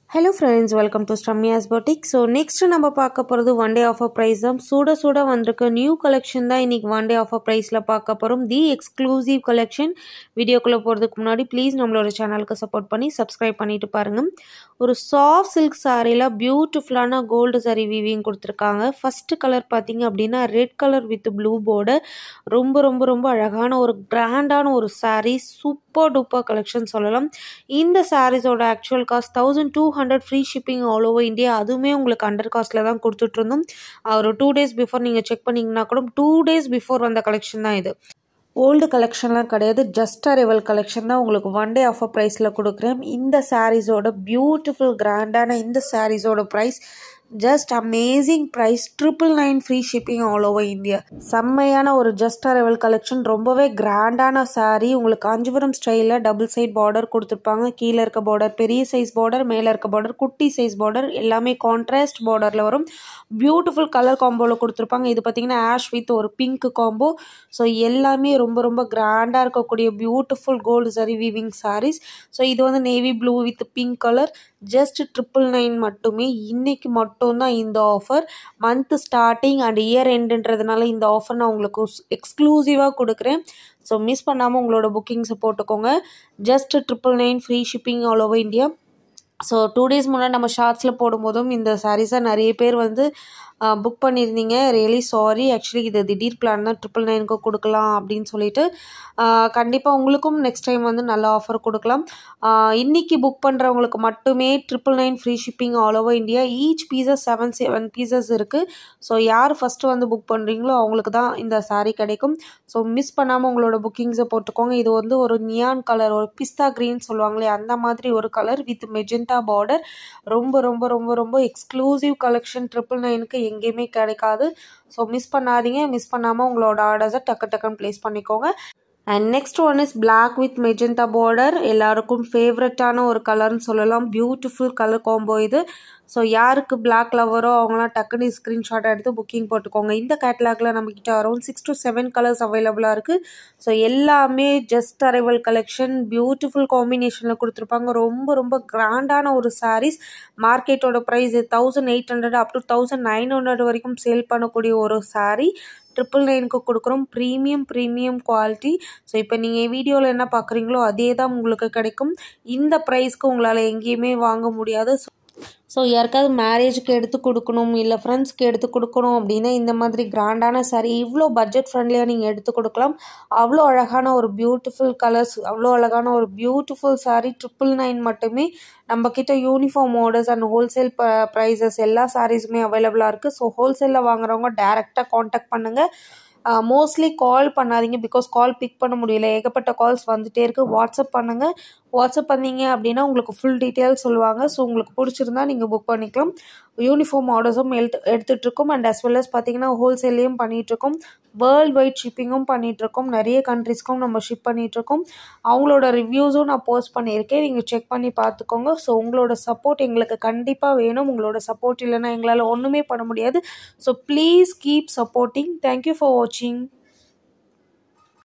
hello friends welcome to ஸ்டம்மியாஸ் boutique so next நம்ம பார்க்க போகிறது ஒன் டே ஆஃபர் ப்ரைஸ் தான் சுட சுட வந்திருக்க நியூ கலெக்ஷன் தான் இன்றைக்கி ஒன் டே ஆஃபர் ப்ரைஸில் பார்க்க போகிறோம் தி எக்ஸ்க்ளூசிவ் கலெக்ஷன் வீடியோக்குள்ளே போகிறதுக்கு முன்னாடி ப்ளீஸ் நம்மளோட சேனலுக்கு சப்போர்ட் பண்ணி சப்ஸ்கிரைப் பண்ணிட்டு பாருங்கள் ஒரு சாஃப்ட் சில்க் சாரியில் பியூட்டிஃபுல்லான கோல்டு சாரி வீவிங் கொடுத்துருக்காங்க ஃபஸ்ட்டு கலர் பார்த்தீங்க அப்படின்னா red colour with blue border ரொம்ப ரொம்ப ரொம்ப அழகான ஒரு கிராண்டான ஒரு சாரீ சூப்பர் டூப்பர் கலெக்ஷன் சொல்லலாம் இந்த சாரீஸோட actual cost thousand two hundred free shipping all over India அதுவுமே உங்களுக்கு அண்டர் காஸ்ட்டில் தான் கொடுத்துட்ருந்தோம் ஒரு டூ டேஸ் பிஃபோர் நீங்கள் செக் பண்ணிங்கன்னா கூட டூ டேஸ் பிஃபோர் வந்த கலெக்ஷன் தான் இது ஓல்டு கலெக்ஷன்லாம் கிடையாது ஜஸ்ட் அரைவல் கலெக்ஷன் தான் உங்களுக்கு ஒன் டே ஆஃபர் ப்ரைஸில் கொடுக்குறேன் இந்த சாரீஸோட பியூட்டிஃபுல் கிராண்டான இந்த சாரீஸோட price just amazing price triple nine free shipping all over India செம்மையான ஒரு ஜஸ்ட் அரைவல் கலெக்ஷன் ரொம்பவே கிராண்டான சாரீ உங்களுக்கு காஞ்சிபுரம் ஸ்டைலில் டபுள் சைட் பார்டர் கொடுத்துருப்பாங்க கீழே இருக்க பார்டர் பெரிய சைஸ் பார்டர் மேலே இருக்க பார்டர் குட்டி சைஸ் பார்டர் எல்லாமே கான்ட்ராஸ்ட் பார்டரில் வரும் பியூட்டிஃபுல் கலர் காம்போவில் கொடுத்துருப்பாங்க இது பார்த்தீங்கன்னா ஆஷ் வித் ஒரு பிங்க் காம்போ ஸோ எல்லாமே ரொம்ப ரொம்ப கிராண்டாக இருக்கக்கூடிய beautiful gold sari weaving sarees so இது வந்து navy blue with pink colour just triple nine மட்டுமே இன்னைக்கு மட்டும்தான் இந்த offer month starting and year எண்டுன்றதுனால இந்த ஆஃபர் நான் உங்களுக்கு எக்ஸ்க்ளூசிவாக கொடுக்குறேன் ஸோ மிஸ் பண்ணாமல் உங்களோட புக்கிங்ஸை போட்டுக்கோங்க just triple nine free shipping all over India so two days முன்னாடி நம்ம ஷார்ட்ஸில் போடும்போதும் இந்த சாரீஸை நிறைய பேர் வந்து புக் பண்ணியிருந்தீங்க ரியலி சாரி ஆக்சுவலி இது திடீர் பிளான் தான் ட்ரிபிள் நைனுக்கு கொடுக்கலாம் அப்படின்னு சொல்லிட்டு கண்டிப்பாக உங்களுக்கும் நெக்ஸ்ட் டைம் வந்து நல்ல ஆஃபர் கொடுக்கலாம் இன்றைக்கி புக் பண்ணுறவங்களுக்கு மட்டுமே triple nine free shipping all over India each pieces seven seven pieces இருக்குது ஸோ யார் ஃபஸ்ட்டு வந்து புக் பண்ணுறீங்களோ அவங்களுக்கு தான் இந்த சாரீ கிடைக்கும் ஸோ மிஸ் பண்ணாமல் உங்களோட புக்கிங்ஸை போட்டுக்கோங்க இது வந்து ஒரு நியான் கலர் ஒரு பிஸ்தா க்ரீன் சொல்லுவாங்களே அந்த மாதிரி ஒரு கலர் வித் மெஜெண்டா பார்டர் ரொம்ப ரொம்ப ரொம்ப ரொம்ப எக்ஸ்க்ளூசிவ் கலெக்ஷன் ட்ரிபிள் நைனுக்கு எங்கேயுமே கிடைக்காது ஸோ மிஸ் பண்ணாதீங்க மிஸ் பண்ணாமல் உங்களோட ஆர்டர்ஸை டக்கு டக்குன்னு ப்ளேஸ் பண்ணிக்கோங்க and next one is black with magenta border எல்லாருக்கும் ஃபேவரட்டான ஒரு கலர்னு சொல்லலாம் பியூட்டிஃபுல் கலர் காம்போ இது ஸோ யாருக்கு பிளாக் லவரோ அவங்களாம் டக்குனு ஸ்க்ரீன்ஷாட் எடுத்து புக்கிங் போட்டுக்கோங்க இந்த கேட்லாகில் நம்மக்கிட்ட around six to seven colours அவைலபிளாக இருக்குது ஸோ எல்லாமே ஜஸ்ட் அரைவல் கலெக்ஷன் பியூட்டிஃபுல் காம்பினேஷனில் கொடுத்துருப்பாங்க ரொம்ப ரொம்ப கிராண்டான ஒரு சாரீஸ் மார்க்கெட்டோட price thousand eight hundred up to thousand nine hundred வரைக்கும் சேல் பண்ணக்கூடிய ஒரு சாரீ ட்ரிபிள் நைனுக்கு கொடுக்குறோம் ப்ரீமியம் ப்ரீமியம் குவாலிட்டி ஸோ இப்போ நீங்கள் வீடியோவில் என்ன பார்க்குறீங்களோ அதே தான் உங்களுக்கு கிடைக்கும் இந்த ப்ரைஸ்க்கு உங்களால் எங்கேயுமே வாங்க முடியாது ஸோ யாருக்காவது மேரேஜுக்கு எடுத்து கொடுக்கணும் இல்லை ஃப்ரெண்ட்ஸ்க்கு எடுத்து கொடுக்கணும் அப்படின்னா இந்த மாதிரி கிராண்டான சாரீ இவ்வளோ பட்ஜெட் ஃப்ரெண்ட்லியாக நீங்கள் எடுத்து கொடுக்கலாம் அவ்வளோ அழகான ஒரு பியூட்டிஃபுல் கலர்ஸ் அவ்வளோ அழகான ஒரு பியூட்டிஃபுல் சாரீ ட்ரிபிள் நைன் மட்டுமே நம்மக்கிட்ட யூனிஃபார்ம் ஆர்டர்ஸ் அண்ட் ஹோல்சேல் ப ப்ரைஸஸ் எல்லா சாரீஸுமே அவைலபிளாக இருக்குது ஸோ ஹோல்சேலில் வாங்குறவங்க டேரெக்டாக காண்டாக்ட் பண்ணுங்கள் மோஸ்ட்லி கால் பண்ணாதீங்க பிகாஸ் கால் பிக் பண்ண முடியல ஏகப்பட்ட கால்ஸ் வந்துகிட்டே இருக்குது வாட்ஸ்அப் பண்ணுங்கள் வாட்ஸ்அப் பண்ணீங்க அப்படின்னா உங்களுக்கு ஃபுல் டீட்டெயில்ஸ் சொல்லுவாங்க ஸோ உங்களுக்கு பிடிச்சிருந்தா நீங்கள் புக் பண்ணிக்கலாம் யூனிஃபார்ம் ஆர்டர்ஸும் எடுத்து எடுத்துகிட்ருக்கோம் அண்ட் அஸ் வெல் அஸ் பார்த்தீங்கன்னா ஹோல்சேல்லையும் பண்ணிகிட்ருக்கோம் வேர்ல்டு வைட் ஷிப்பிங்கும் பண்ணிகிட்ருக்கோம் நிறைய கண்ட்ரிஸ்க்கும் நம்ம ஷிப் பண்ணிகிட்ருக்கோம் அவங்களோட ரிவ்யூஸும் நான் போஸ்ட் பண்ணியிருக்கேன் நீங்கள் செக் பண்ணி பார்த்துக்கோங்க ஸோ உங்களோட சப்போர்ட் எங்களுக்கு கண்டிப்பாக வேணும் உங்களோட சப்போர்ட் இல்லைன்னா எங்களால் ஒன்றுமே பண்ண முடியாது so please keep supporting thank you for வாட்சிங்